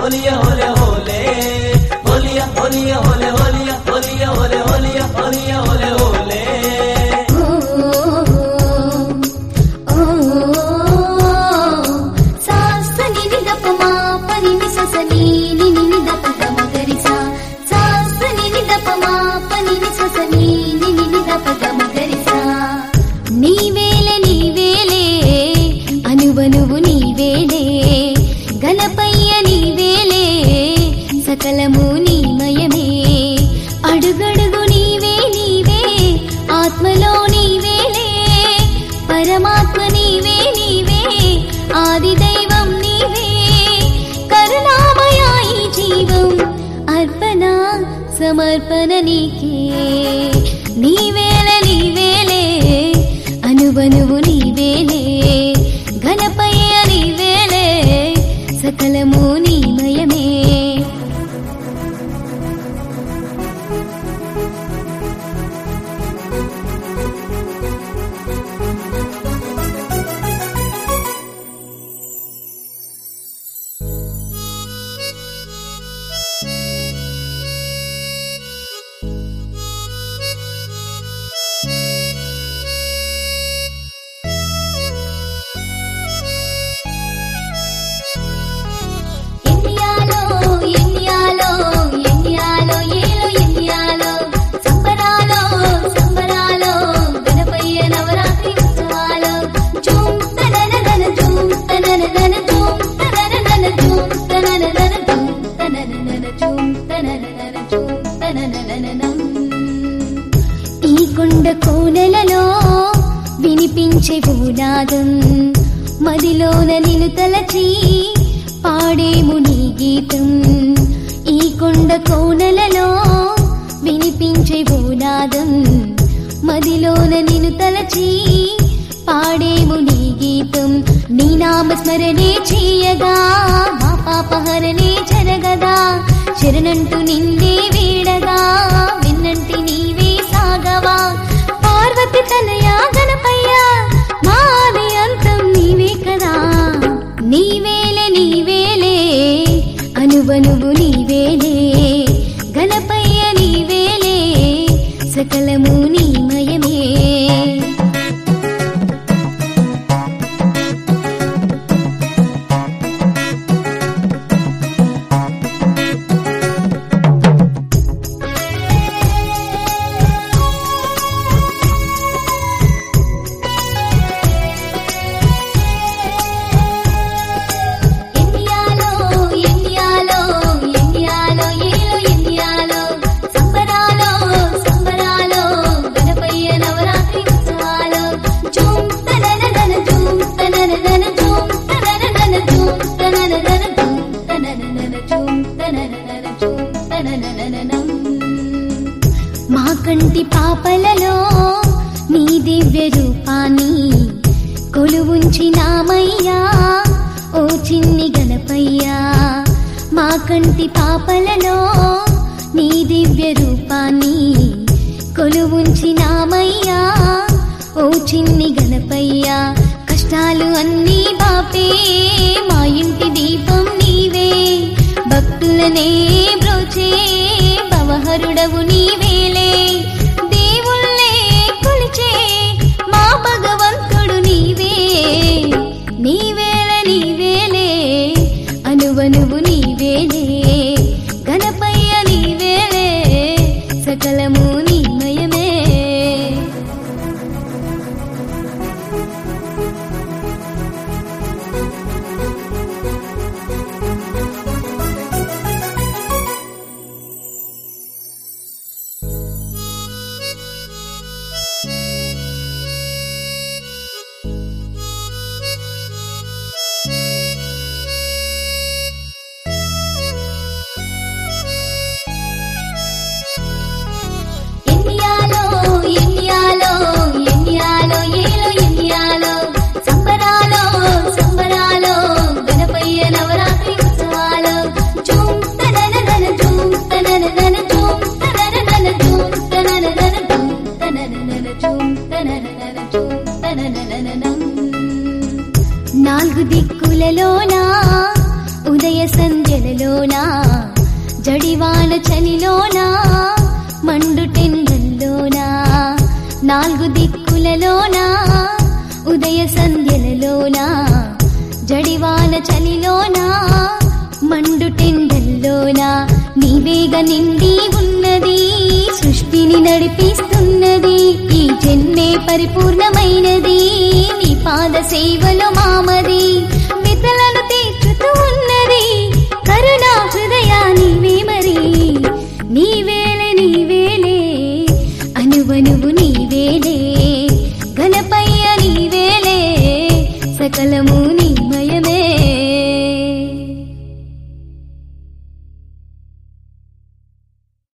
హోలియా హోలే హోలే హోలియా హోలియా హోలే హోలియా హోలియా హోలే హోలియా హోలియా హోలే హోలే నీవేలే నీవేలే అనువనువు నీవేలే గణపయ్య నీవేలే సకలము నీమయమే అడుగడుగు నీవే నీవే ఆత్మలో నీవేలే పరమాత్మ నీవే నీవే ఆది దైవం నీవే కరుణామయా ఈ జీవం అర్పణ సమర్పణ నీకే నీవేల నీవేలే అనువనువు నీవేలే ఘనపయ్య నీవేలే సకలము నీమయమే ఎన్నియాలో ఎన్నియాలో ఎన్నియాలో ఏలో ఎన్నియాలో సంబరాలో సంబరాలో గణపయ్య నవరాత్రి ఉత్సవాలో జూమ్ తనననన జూమ్ తనననన జూమ్ తనననన జూమ్ తనననన జూమ్ తనననన జూమ్ తనననన జూమ్ తననననం ఈ కొండ కోనలలో వినిపించే భూనాదం మదిలోన నిన్ను తలచి పాడేము నీ గీతం ఈ కొండ కోనలలో వినిపించే భూనాదం మదిలోన నిన్ను తలచి పాడేము నీ గీతం నీ నామస్మరణే చేయగా మా పాపహరణే జరగదా శరణంటూ నిన్నే వీడగా విన్నంటి నీవే సాగవా పార్వతి తనయా గణపయ్య మాది అంతం నీవే కదా నీవేలే నీవేలే అనువనువు నీవేలే గణపయ్య నీవేలే సకలము నీమయమే ఎన్నియాలో ఎన్నియాలో ఎన్నియాలో ఏలో ఎన్నియాలో సంబరాలో సంబరాలో గణపయ్య నవరాత్రి ఉత్సవాలో జూమ్ తనననన జూమ్ తనననన జూమ్ తనననన జూమ్ తనననన జూమ్ తనననన జూమ్ తనననన జూమ్ తననననం మా కంటి పాపలలో నీ దివ్య రూపాన్ని కొలువుంచినామయ్యా ఓ చిన్ని గణపయ్యా మా కంటి పాపలలో నీ దివ్య రూపాన్ని కొలువుంచినామయ్యా ఓ చిన్ని గణపయ్యా కష్టాలు అన్నీ బాపే మా ఇంటి దీపం నీవే భక్తులనే బ్రోచే భవహరుడవు నీవేలే దేవుళ్ళే కొలిచే మా భగవంతుడు నీవే నీవేల నీవేలే అనువనువు నీవేలే గణపయ్య నీవేలే సకలము నీమయమే నాలుగు దిక్కులలోనా ఉదయ సంధ్యలలోనా జడివాన చలిలోనా మండు టెండల్లోనా నీవేగ నిండి ఉన్నది సృష్టిని నడిపిస్తున్నది ఈ జన్మే పరిపూర్ణమైనది నీ పాద సేవలో మామది మితలను తీర్చుతూ ఉన్నది కరుణా హృదయా నీవే మరి నీవేలే నీవేలే అనువనువు నీవేలే గణపయ్య నీవేలే సకలము